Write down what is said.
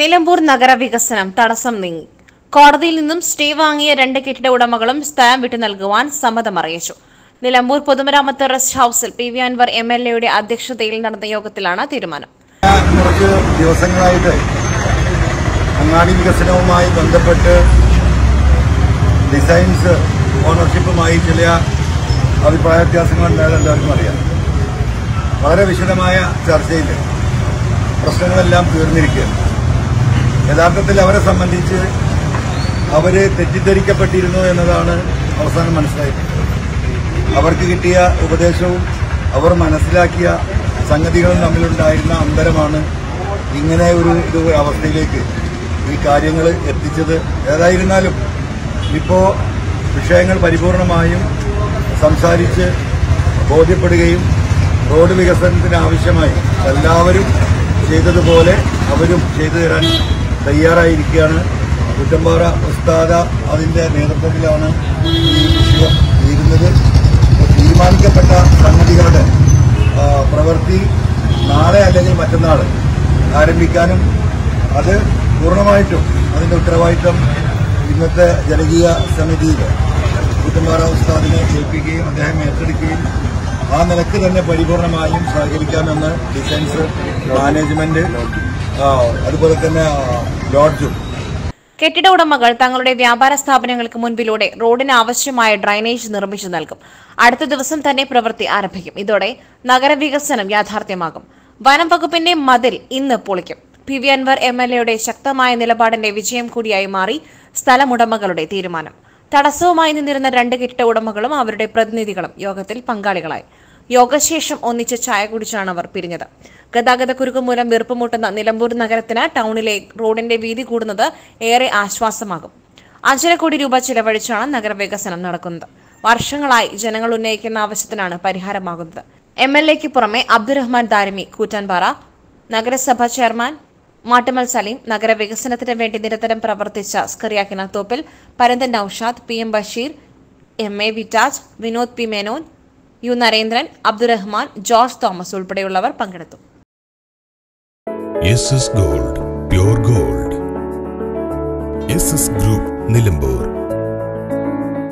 നിലമ്പൂർ നഗരവികസനം തടസ്സം നീങ്ങി കോടതിയിൽ നിന്നും സ്റ്റേ വാങ്ങിയ രണ്ട് കെട്ടിട ഉടമകളും സ്ഥലം വിട്ടു നൽകുവാൻ സമ്മതമറിയിച്ചു നിലമ്പൂർ പൊതുമരാമത്ത് റെസ്റ്റ് ഹൌസിൽ P V Anvar M L എയുടെ അധ്യക്ഷതയിൽ നടന്ന യോഗത്തിലാണ് തീരുമാനം കുറച്ച് ദിവസങ്ങളായിട്ട് അങ്ങാടി വികസനവുമായി ബന്ധപ്പെട്ട് ഡിസൈൻസ് ഓണർഷിപ്പുമായി ചില അഭിപ്രായ വ്യത്യാസങ്ങൾ ഉണ്ടായത് എല്ലാവർക്കും അറിയാം വളരെ വിശദമായ ചർച്ചയിൽ പ്രശ്നങ്ങളെല്ലാം തീർന്നിരിക്കുകയാണ് യഥാർത്ഥത്തിൽ അവരെ സംബന്ധിച്ച് അവർ തെറ്റിദ്ധരിക്കപ്പെട്ടിരുന്നു എന്നതാണ് അവസാനം മനസ്സിലായിട്ടുള്ളത് അവർക്ക് കിട്ടിയ ഉപദേശവും അവർ മനസ്സിലാക്കിയ സംഗതികളും തമ്മിലുണ്ടായിരുന്ന അന്തരമാണ് ഇങ്ങനെ ഒരു ഒരു അവസ്ഥയിലേക്ക് ഈ കാര്യങ്ങൾ എത്തിച്ചത് ഏതായിരുന്നാലും ഇപ്പോൾ വിഷയങ്ങൾ പരിപൂർണമായും സംസാരിച്ച് ബോധ്യപ്പെടുകയും റോഡ് വികസനത്തിന് ആവശ്യമായി എല്ലാവരും ചെയ്തതുപോലെ അവരും ചെയ്തു തരാൻ തയ്യാറായിരിക്കുകയാണ് കുറ്റമ്പാറ ഉസ്താദ അതിന്റെ നേതൃത്വത്തിലാണ് ഈ വിഷയം തീരുന്നത് തീരുമാനിക്കപ്പെട്ട സംഗതികളുടെ ആ, പ്രവൃത്തി നാളെ അല്ലെങ്കിൽ മറ്റന്നാൾ ആരംഭിക്കാനും അത് പൂർണ്ണമായിട്ടും അതിന്റെ ഉത്തരവാദിത്തം ഇന്നത്തെ ജനകീയ സമിതിയിൽ കുറ്റമ്പാറ ഉസ്താദിനെ ഏൽപ്പിക്കുകയും അദ്ദേഹം ഏറ്റെടുക്കുകയും ആ നിലക്ക് തന്നെ പരിപൂർണമായും സഹകരിക്കാമെന്ന് ഡിഫൻസ് മാനേജ്മെന്റ് ആ, അതുപോലെ തന്നെ ആ, ലോഡ്ജും കെട്ടിട ഉടമകൾ തങ്ങളുടെ വ്യാപാര സ്ഥാപനങ്ങൾക്ക് മുൻപിലൂടെ റോഡിന് ആവശ്യമായ ഡ്രൈനേജ് നിർമ്മിച്ചു നൽകും അടുത്ത ദിവസം തന്നെ പ്രവൃത്തി ആരംഭിക്കും ഇതോടെ നഗരവികസനം യാഥാർത്ഥ്യമാകും വനം വകുപ്പിന്റെ മതിൽ ഇന്ന് പൊളിക്കും P V Anvar M L എയുടെ ശക്തമായ നിലപാടിന്റെ വിജയം കൂടിയായി മാറി സ്ഥലമുടമകളുടെ തീരുമാനം തടസ്സവുമായി നിന്നിരുന്ന രണ്ട് കെട്ടിട ഉടമകളും അവരുടെ പ്രതിനിധികളും യോഗത്തിൽ പങ്കാളികളായി യോഗശേഷം ഒന്നിച്ച് ചായ കുടിച്ചാണ് അവർ പിരിഞ്ഞത് ഗതാഗത കുരുക്ക് മൂലം വീർപ്പുമുട്ടുന്ന നിലമ്പൂർ നഗരത്തിന് ടൗണിലെ റോഡിന്റെ വീതി കൂടുന്നത് ഏറെ ആശ്വാസമാകും അഞ്ചര കോടി രൂപ ചിലവഴിച്ചാണ് നഗരവികസനം നടക്കുന്നത് വർഷങ്ങളായി ജനങ്ങൾ ഉന്നയിക്കുന്ന ആവശ്യത്തിനാണ് പരിഹാരമാകുന്നത് എം എൽ എക്ക് പുറമെ അബ്ദുറഹ്മാൻ ദാരിമി കൂറ്റാൻപാറ നഗരസഭാ ചെയർമാൻ മാട്ടുമൽ സലീം നഗരവികസനത്തിന് വേണ്ടി നിരന്തരം പ്രവർത്തിച്ച സ്കറിയാക്കിന തോപ്പിൽ പരന്തൻ Noushad P M Basheer M A വിറ്റാജ് വിനോദ് പി മേനോൻ യു നരേന്ദ്രൻ അബ്ദുറഹ്മാൻ ജോർജ് തോമസ് ഉൾപ്പെടെയുള്ളവർ പങ്കെടുത്തു S S gold pure gold S S group Nilambur